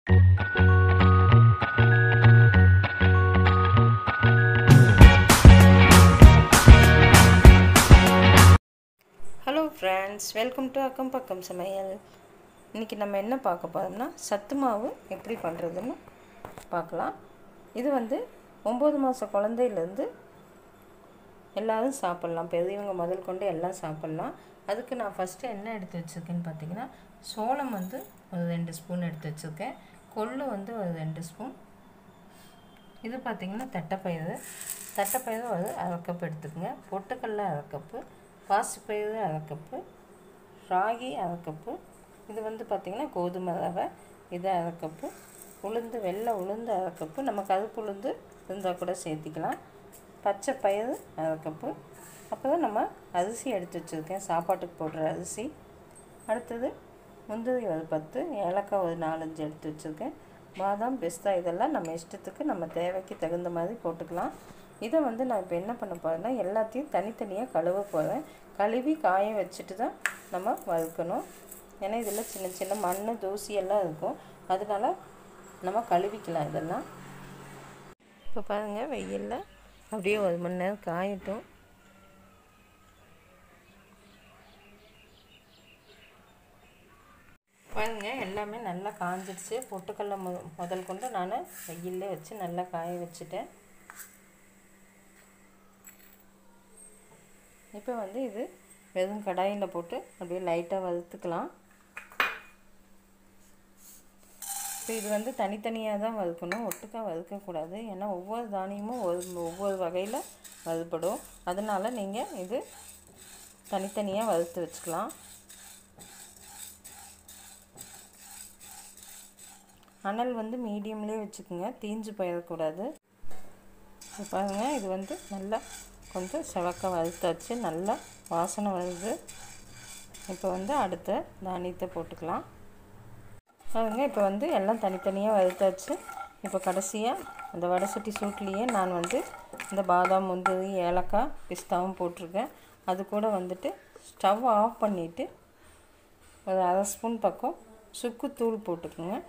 hello friends welcome to அக்கம் பக்கம் சமையல் இன்றைக்கி நம்ம என்ன பார்க்க போகிறோம்னா சத்து மாவு எப்படி பண்ணுறதுன்னு பார்க்கலாம் இது வந்து ஒம்பது மாத குழந்தையிலேருந்து எல்லோரும் சாப்பிட்லாம் பெரியவங்க முதல் கொண்டு எல்லாம் சாப்பிட்லாம் அதுக்கு நான் ஃபஸ்ட்டு என்ன எடுத்து வச்சுருக்கேன்னு பார்த்தீங்கன்னா சோளம் வந்து ஒரு ரெண்டு ஸ்பூன் எடுத்து வச்சுருக்கேன் கொள்ளு வந்து ஒரு ரெண்டு ஸ்பூன் இது பார்த்திங்கன்னா தட்டைப்பயிறு தட்டைப்பயிறு ஒரு அரை கப் எடுத்துக்கோங்க பொட்டுக்கடல அரை கப்பு பாசிப்பயிறு அரை கப்பு ராகி அரை கப்பு இது வந்து பார்த்திங்கன்னா கோதுமை ரவை இது அரை கப்பு உளுந்து வெள்ளை உளுந்து அரை கப்பு நம்ம கருப்பு உளுந்து இருந்தால் கூட சேர்த்திக்கலாம் பச்சை பயிறு அரை கப்பு அப்போ தான் நம்ம அரிசி எடுத்து வச்சுருக்கேன் சாப்பாட்டுக்கு போடுற அரிசி அடுத்தது முந்திரி ஒரு பத்து ஏலக்காய் ஒரு நாலஞ்சு எடுத்து வச்சுருக்கேன் பாதாம் பிஸ்தா இதெல்லாம் நம்ம இஷ்டத்துக்கு நம்ம தேவைக்கு தகுந்த மாதிரி போட்டுக்கலாம் இதை வந்து நான் இப்போ என்ன பண்ண போகிறேன்னா எல்லாத்தையும் தனித்தனியாக கழுவ போகிறேன் கழுவி காய வச்சுட்டு தான் நம்ம வறுக்கணும் ஏன்னா இதில் சின்ன சின்ன மண் தூசி எல்லாம் இருக்கும் அதனால நம்ம கழுவிக்கலாம் இதெல்லாம் இப்போ பாருங்கள் வெயிலில் அப்படியே ஒரு மணி நேரம் காயட்டும் பாருங்க எல்லாமே நல்லா காஞ்சிடுச்சு பொட்டுக்கடல மு முதல் கொண்டு நான் வெயிலில் வச்சு நல்லா காய வச்சுட்டேன் இப்போ வந்து இது வெறும் கடாயில் போட்டு அப்படியே லைட்டாக வறுத்துக்கலாம் இப்போ இது வந்து தனித்தனியாக தான் வறுக்கணும் ஒட்டுக்காக வறுக்கக்கூடாது ஏன்னா ஒவ்வொரு தானியமும் ஒரு ஒவ்வொரு வகையில் வறுபடும் அதனால் நீங்கள் இது தனித்தனியாக வறுத்து வச்சுக்கலாம் அனல் வந்து மீடியம்லேயே வச்சுக்கோங்க தீஞ்சு போயிடக்கூடாது பாருங்கள் இது வந்து நல்லா கொஞ்சம் செவக்க வறுத்தாச்சு நல்லா வாசனை வருது இப்போ வந்து அடுத்த தானியத்தை போட்டுக்கலாம் பாருங்க இப்போ வந்து எல்லாம் தனித்தனியாக வறுத்தாச்சு இப்போ கடைசியாக அந்த வடசட்டி சூட்லேயே நான் வந்து இந்த பாதாம் முந்திரி ஏலக்காய் பிஸ்தாவும் போட்டிருக்கேன் அது கூட வந்துட்டு ஸ்டவ் ஆஃப் பண்ணிவிட்டு ஒரு அரை ஸ்பூன் பக்கம் சுக்குத்தூள் போட்டுக்குங்க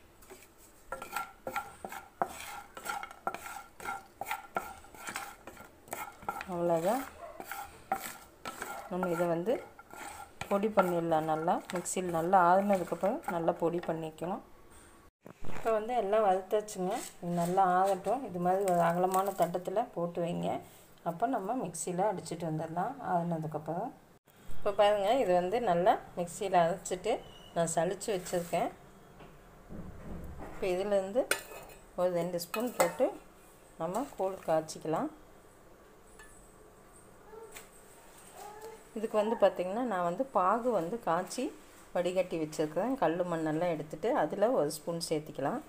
அவ்வளோதான் நம்ம இதை வந்து பொடி பண்ணிடலாம் நல்லா மிக்சியில் நல்லா ஆறுனதுக்கப்புறம் நல்லா பொடி பண்ணிக்கணும் இப்போ வந்து எல்லாம் வறுத்தாச்சுங்க இது நல்லா ஆகட்டும் இது மாதிரி ஒரு அகலமான தட்டத்தில் போட்டு வைங்க அப்போ நம்ம மிக்சியில் அடிச்சுட்டு வந்துடலாம் ஆறுனதுக்கப்புறம் இப்போ பாருங்கள் இது வந்து நல்லா மிக்சியில் அரைச்சிட்டு நான் சளிச்சு வச்சுருக்கேன் இப்போ இதிலேருந்து ஒரு ரெண்டு ஸ்பூன் போட்டு நம்ம கூழ் காய்ச்சிக்கலாம் இதுக்கு வந்து பார்த்திங்கன்னா நான் வந்து பாகு வந்து காய்ச்சி வடிகட்டி வச்சுருக்கிறேன் கல் மண்ணெல்லாம் எடுத்துகிட்டு அதில் ஒரு ஸ்பூன் சேர்த்திக்கலாம்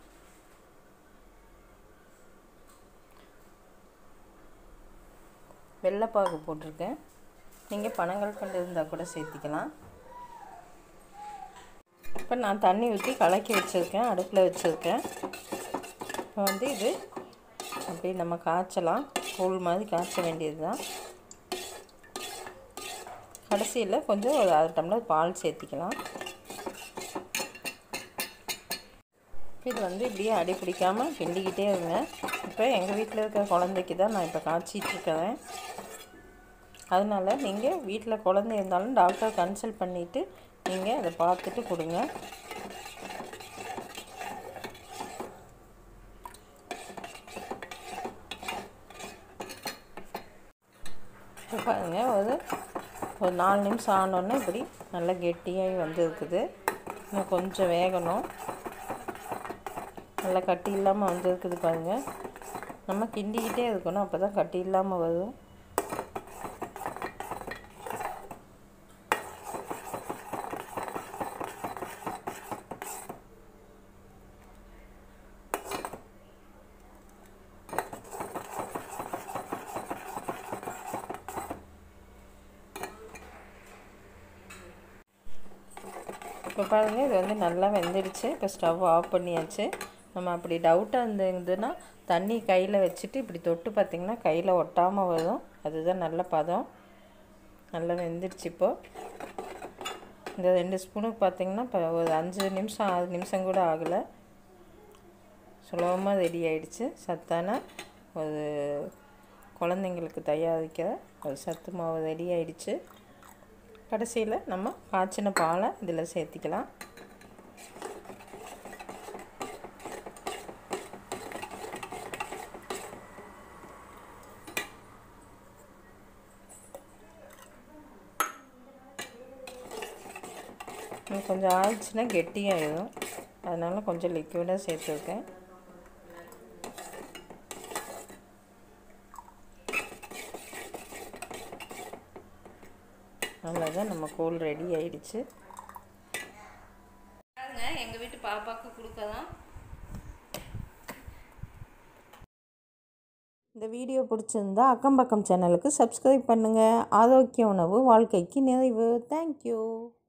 வெள்ளைப்பாகு போட்டிருக்கேன் நீங்கள் பனங்கள் கண்டு இருந்தால் கூட சேர்த்திக்கலாம் இப்போ நான் தண்ணி ஊற்றி கலக்கி வச்சுருக்கேன் அடுப்பில் வச்சுருக்கேன் இப்போ வந்து இது அப்படி நம்ம காய்ச்சலாம் கூழ் மாதிரி காய்ச்ச வேண்டியது தான் கடைசியில் கொஞ்சம் ஒரு அரை டம்ளர் பால் சேர்த்திக்கலாம் இது வந்து இப்படியே அடி பிடிக்காமல் கிண்டிக்கிட்டே இருங்க இப்போ எங்கள் வீட்டில் இருக்கிற குழந்தைக்கு தான் நான் இப்போ காய்ச்சிட்ருக்கிறேன் அதனால் நீங்கள் வீட்டில் குழந்தை இருந்தாலும் டாக்டரை கன்சல்ட் பண்ணிவிட்டு நீங்கள் அதை பார்த்துட்டு கொடுங்க இப்போ பாருங்கள் ஒரு ஒரு நாலு நிமிஷம் ஆனோடனே இப்படி நல்லா கெட்டியாகி வந்துருக்குது இன்னும் கொஞ்சம் வேகணும் நல்லா கட்டி இல்லாமல் வந்துருக்குது பாருங்கள் நம்ம கிண்டிக்கிட்டே இருக்கணும் அப்போ தான் கட்டி இல்லாமல் வரும் இப்போ பாருங்கள் இது வந்து நல்லா வெந்துடுச்சு இப்போ ஸ்டவ் ஆஃப் பண்ணியாச்சு நம்ம அப்படி டவுட்டாக இருந்ததுன்னா தண்ணி கையில் வச்சுட்டு இப்படி தொட்டு பார்த்திங்கன்னா கையில் ஒட்டாமல் வரும் அதுதான் நல்ல பதம் நல்லா வெந்துடுச்சு இப்போது இந்த ரெண்டு ஸ்பூனுக்கு பார்த்திங்கன்னா இப்போ ஒரு அஞ்சு நிமிஷம் ஆறு நிமிஷம் கூட ஆகலை சுலபமாக ரெடி ஆயிடுச்சு சத்தான ஒரு குழந்தைங்களுக்கு தயாரிக்கிற ஒரு சத்து மாவு ரெடி ஆயிடுச்சு கடைசியில் நம்ம காய்ச்சின பாலை இதில் சேர்த்திக்கலாம் இன்னும் கொஞ்சம் ஆயிடுச்சுன்னா கெட்டியாயிடும் அதனால் கொஞ்சம் லிக்விடாக சேர்த்துருக்கேன் அவ்வளோதான் நம்ம கூழ் ரெடி ஆயிடுச்சு எங்கள் வீட்டு பாப்பாவுக்கு கொடுக்கலாம் இந்த வீடியோ பிடிச்சிருந்தா அக்கம் பக்கம் சேனலுக்கு சப்ஸ்கிரைப் பண்ணுங்கள் ஆரோக்கிய உணவு வாழ்க்கைக்கு நிறைவு தேங்க்யூ